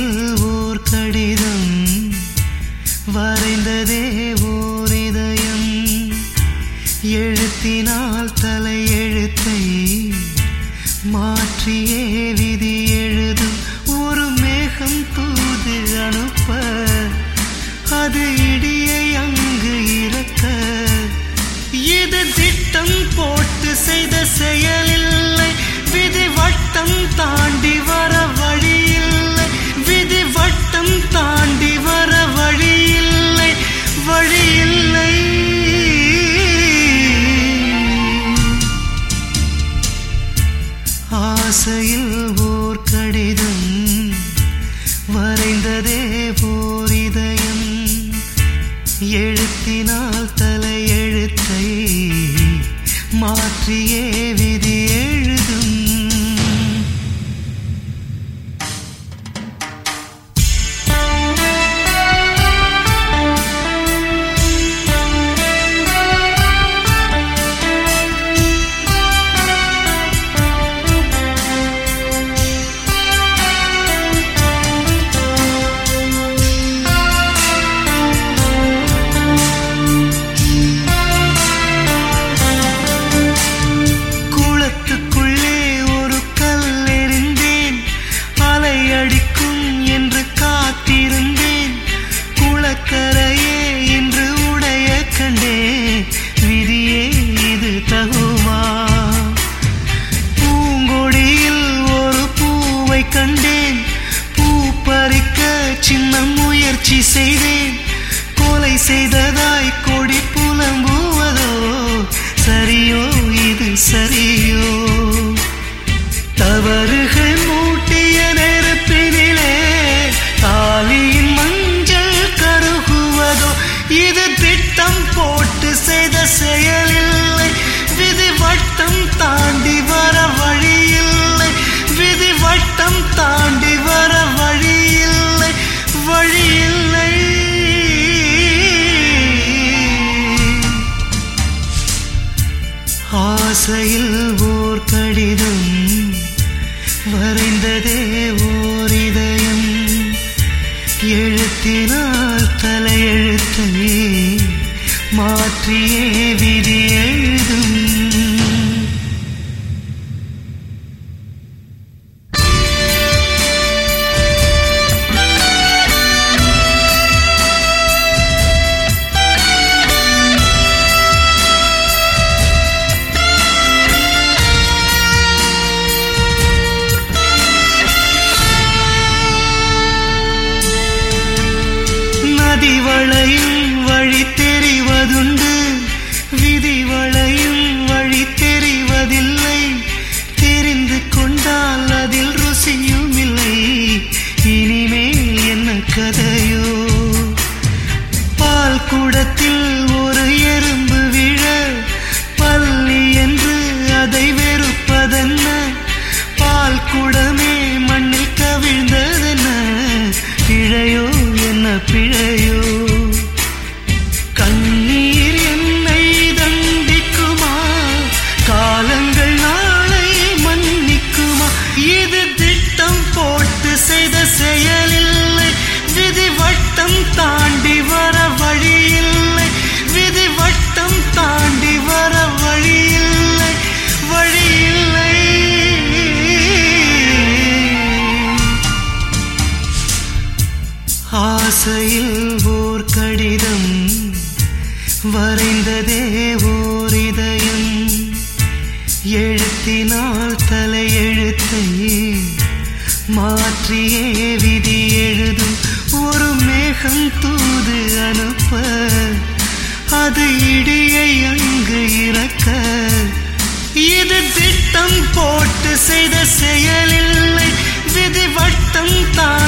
ஆசையில் ஓர் கடிதம் வரைந்ததே ஓர் இதயம் எழுத்தினால் தலையெழுத்தை மாற்றியே விதி எழுதும் ஒரு மேகம் தூது அனுப்ப அது இடியை அங்கு இறக்க இது திட்டம் போட்டு செய்த செயலில்லை விதி வட்டம் தாண்டி வர வழியில்லை விதி வட்டம் தாண்டி வர வழியில்லை வழியில்லை ஆசையில் ஓர் கடிதம் வரைந்ததே ஓர் இதயம் எழுத்தினால் தலையெழுத்தை மாற்றியே விதி எழுதும் குளத்துக்குள்ளே ஒரு கல் எறிந்தேன் அலை அடிக்கும் என்று காத்திருந்தேன் குளக்கரையே இன்று உடைய கண்டே விதியே இது தகுமா பூங்கொடியில் ஒரு பூவை கண்டேன் பூ பறிக்க சின்ன முயற்சி செய்தேன் கொலை செய்ததாய் கொடி புலம்புவதோ சரியோ இது சரியோ தவறுகள் மூட்டிய நெருப்பினிலே தாலியின் மஞ்சள் கருகுவதோ இது திட்டம் போட்டு செய்த செயலில்லை விதி வட்டம் தாண்டி வர வழியில்லை விதி வட்டம் தாண்டி வர வழியில்லை வழியில்லை ஆசையில் ஓர் கடிதம் வரைந்ததே ஓர் இதயம் எழுத்தினால் தலையெழுத்தை மாற்றியே விதி எழுதும் நதி வளையும் வழி தெரிவதுண்டு விதி வளையும் வழி தெரிவதில்லை தெரிந்து கொண்டால் அதில் ருசியும் இல்லை இனிமேல் என்ன கதையோ பால் குடத்தில் ஒரு எறும்பு விழ பள்ளி என்று அதை வெறுப்பதென்ன பால் குடமே மண்ணில் கவிழ்ந்ததென்ன பிழையோ என்ன பிழையோ கண்ணீர் என்னை தண்டிக்குமா காலங்கள் நாளை மன்னிக்குமா இது திட்டம் போட்டு செய்த செயலில்லை விதி வட்டம் தாண்டி வர வழியில்லை விதி வட்டம் தாண்டி வர வழியில்லை வழியில்லை ஆசையில் ஓர் கடிதம் வரைந்ததே ஓர் இதயம் எழுத்தினால் தலையெழுத்தை மாற்றியே விதி எழுதும் ஒரு மேகம் தூது அனுப்ப அது இடியை அங்கு இறக்க இது திட்டம் போட்டு செய்த செயலில்லை விதி வட்டம் தான்